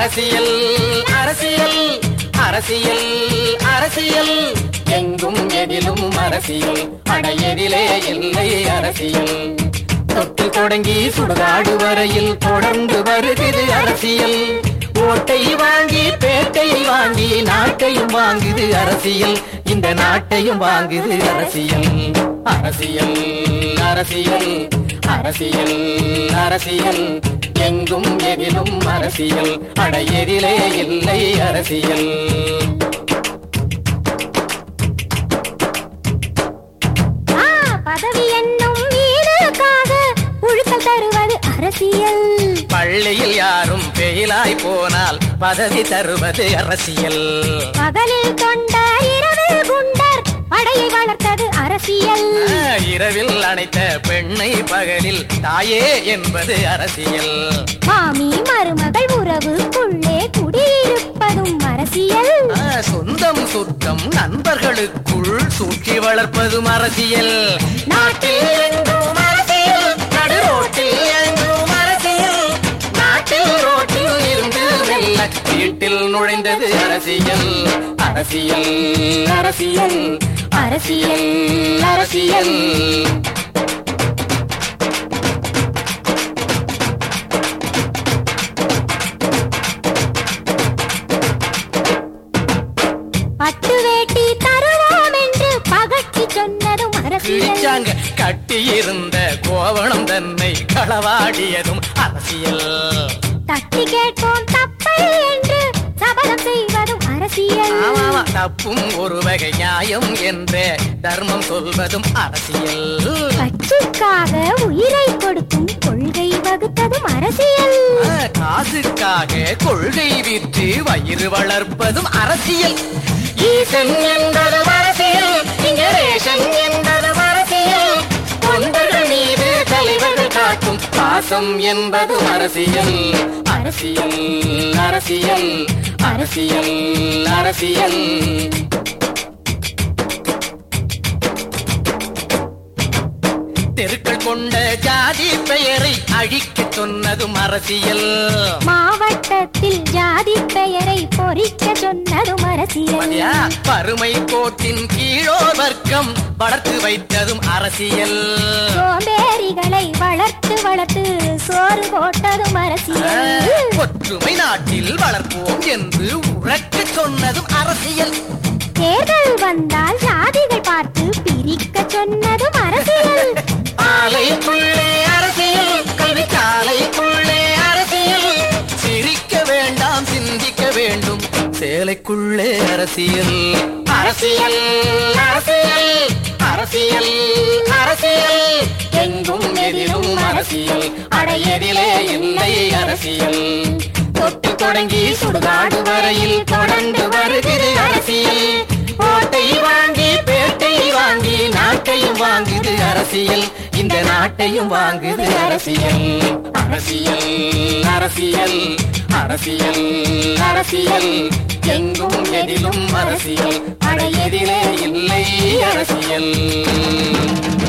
அரசியல் அரசியல் அரசியல் அரசியல் எங்கும் எதிலும் அரசியல் அடையதிலே இல்லை அரசியல் தொட்டு தொடங்கி சுடுகாடு வரையில் தொடர்ந்து வருகிறது அரசியல் ஓட்டை வாங்கி பேட்டை வாங்கி நாட்டையும் வாங்குது அரசியல் இந்த நாட்டையும் வாங்குது அரசியல் அரசியல் அரசியல் அரசியல் அரசியல் எங்கும் எதிலும் அரசியல் அடையதிலே இல்லை அரசியல் ஆ, பதவி என்னும் வீடுக்காக புழுக்கள் தருவது அரசியல் பள்ளியில் யாரும் பெயிலாய் போனால் பதவி தருவது அரசியல் பகலில் தொண்டர் இரவில் குண்டர் படையை வளர்த்தது அரசியல் ஆ, இரவில் அணைத்த பெண்ணை பகலில் தாயே என்பது அரசியல் மாமி மருமகள் உறவுக்குள்ளே குடியிருப்பதும் அரசியல் ஆ, சொந்தம் சுத்தம் நண்பர்களுக்குள் சூழ்ச்சி வளர்ப்பதும் அரசியல் நாட்டில் எங்கும் அரசியல் நடு ரோட்டில் எங்கும் அரசியல் நாட்டில் ரோட்டில் இருந்து வெல்ல வீட்டில் நுழைந்தது அரசியல் அரசியல் அரசியல் அரசியல் அரசியல் பட்டு வேட்டி தருவோம் என்று பகட்டி சொன்னதும் அரசியல் கிழிச்சாங்க கட்டியிருந்த கோவணம் தன்னை களவாடியதும் அரசியல் தட்டி கேட்போம் தப்பை என்று சபதம் செய்வதும் அரசியல் ஆமாமா தப்பும் ஒரு வகை நியாயம் என்ற தர்மம் சொல்வதும் அரசியல் கட்சிக்காக உயிரை கொடுக்கும் கொள்கை வகுத்ததும் அரசியல் ஆ, காசுக்காக கொள்கை விற்று வயிறு வளர்ப்பதும் அரசியல் ஈசன் என்பதும் அரசியல் இங்க ரேஷன் என்பதும் அரசியல் தொண்டர்கள் மீது தலைவர்கள் காட்டும் பாசம் என்பதும் அரசியல் அரசியல் அரசியல் அரசியல் அரசியல் தெருக்கள் கொண்ட ஜாதி பெயரை அழிக்கச் சொன்னதும் அரசியல் மாவட்டத்தில் ஜாதி பெயரை பொறிக்க சொன்னதும் அரசியல் மதியா, வறுமை கோட்டின் கீழோர் வர்க்கம் வளர்த்து வைத்ததும் அரசியல் சோம்பேறிகளை வளர்த்து வளர்த்து சோறு போட்டதும் ஆ, அரசியல் ஒற்றுமை நாட்டில் வளர்ப்போம் என்று உறக்கச் சொன்னதும் அரசியல் தேர்தல் வந்தால் ஜாதிகள் பார்த்து பிரிக்க சொன்னதும் அரசியல் ஆலைக்குள்ளே அரசியல் கல்வி சாலைக்குள்ளே அரசியல் சிரிக்க வேண்டாம் சிந்திக்க வேண்டும் சேலைக்குள்ளே அரசியல் அரசியல் அரசியல் அரசியல் அரசியல் எங்கும் எதிலும் அரசியல் அடையதிலே இல்லை அரசியல் தொட்டு தொடங்கி சுடுகாடு வரையில் தொடர்ந்து வருகிறது அரசியல் கோட்டை வாங்கி பேட்டை வாங்கி நாட்டையும் வாங்குது அரசியல் இந்த நாட்டையும் வாங்குது அரசியல் அரசியல் அரசியல் அரசியல் அரசியல் எங்கும் எதிலும் அரசியல் அடையதிலே இல்லை அரசியல்